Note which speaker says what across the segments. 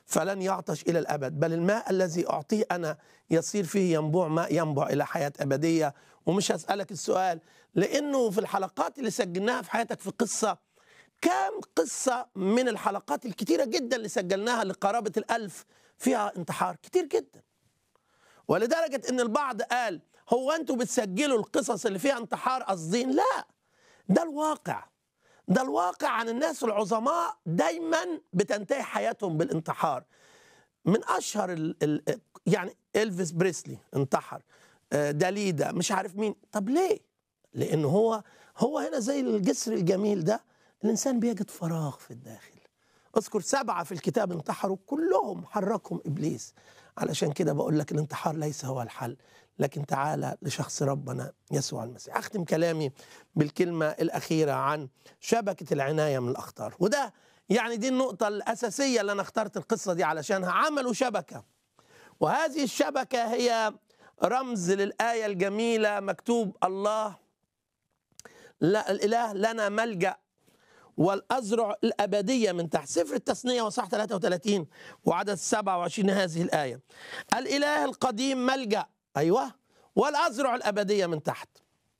Speaker 1: فلن يعطش إلى الأبد بل الماء الذي أعطيه أنا يصير فيه ينبوع ماء ينبع إلى حياة أبدية ومش هسألك السؤال لأنه في الحلقات اللي سجلناها في حياتك في قصة كم قصة من الحلقات الكتيرة جدا اللي سجلناها لقرابة الألف فيها انتحار كتير جدا ولدرجة ان البعض قال هو انتوا بتسجلوا القصص اللي فيها انتحار قاصدين لا ده الواقع ده الواقع عن الناس العظماء دايما بتنتهي حياتهم بالانتحار من اشهر ال ال يعني الفيس بريسلي انتحر آه، داليدا مش عارف مين طب ليه لانه هو هو هنا زي الجسر الجميل ده الانسان بيجد فراغ في الداخل اذكر سبعه في الكتاب انتحروا كلهم حركهم ابليس علشان كده بقول لك الانتحار ليس هو الحل لكن تعالى لشخص ربنا يسوع المسيح اختم كلامي بالكلمه الاخيره عن شبكه العنايه من الاخطار وده يعني دي النقطه الاساسيه اللي انا اخترت القصه دي علشانها عملوا شبكه وهذه الشبكه هي رمز للايه الجميله مكتوب الله لا الاله لنا ملجا والأزرع الأبدية من تحت سفر التثنية وصح 33 وعدد 27 هذه الآية الإله القديم ملجأ أيوة والأزرع الأبدية من تحت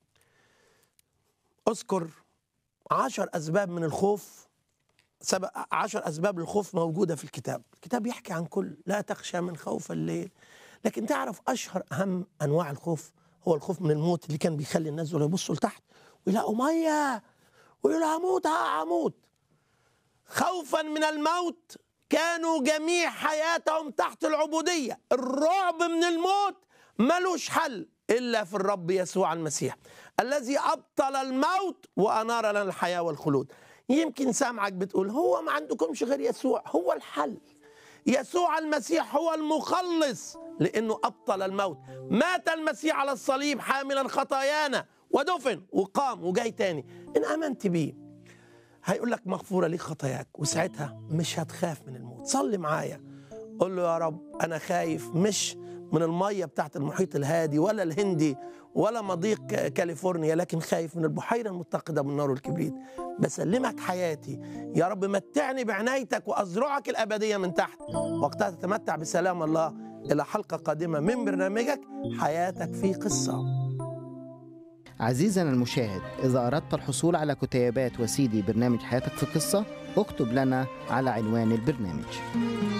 Speaker 1: أذكر عشر أسباب من الخوف سبب عشر أسباب للخوف موجودة في الكتاب الكتاب يحكي عن كل لا تخشى من خوف الليل لكن تعرف أشهر أهم أنواع الخوف هو الخوف من الموت اللي كان بيخلي الناس دول يبصوا لتحت ويلاقوا ميه ويقول هموت ها هموت خوفا من الموت كانوا جميع حياتهم تحت العبودية الرعب من الموت ملوش حل إلا في الرب يسوع المسيح الذي أبطل الموت وأنار لنا الحياة والخلود يمكن سامعك بتقول هو ما عندكمش غير يسوع هو الحل يسوع المسيح هو المخلص لأنه أبطل الموت مات المسيح على الصليب حاملا خطايانا ودفن وقام وجاي تاني ان امنت بيه هيقول لك مغفوره ليك خطاياك وساعتها مش هتخاف من الموت صلي معايا قول له يا رب انا خايف مش من الميه بتاعت المحيط الهادي ولا الهندي ولا مضيق كاليفورنيا لكن خايف من البحيره المتقده بالنار والكبريت بسلمك حياتي يا رب متعني بعنايتك وازرعك الابديه من تحت وقتها تتمتع بسلام الله الى حلقه قادمه من برنامجك حياتك في قصه
Speaker 2: عزيزنا المشاهد إذا أردت الحصول على كتيبات وسيدي برنامج حياتك في قصة اكتب لنا على عنوان البرنامج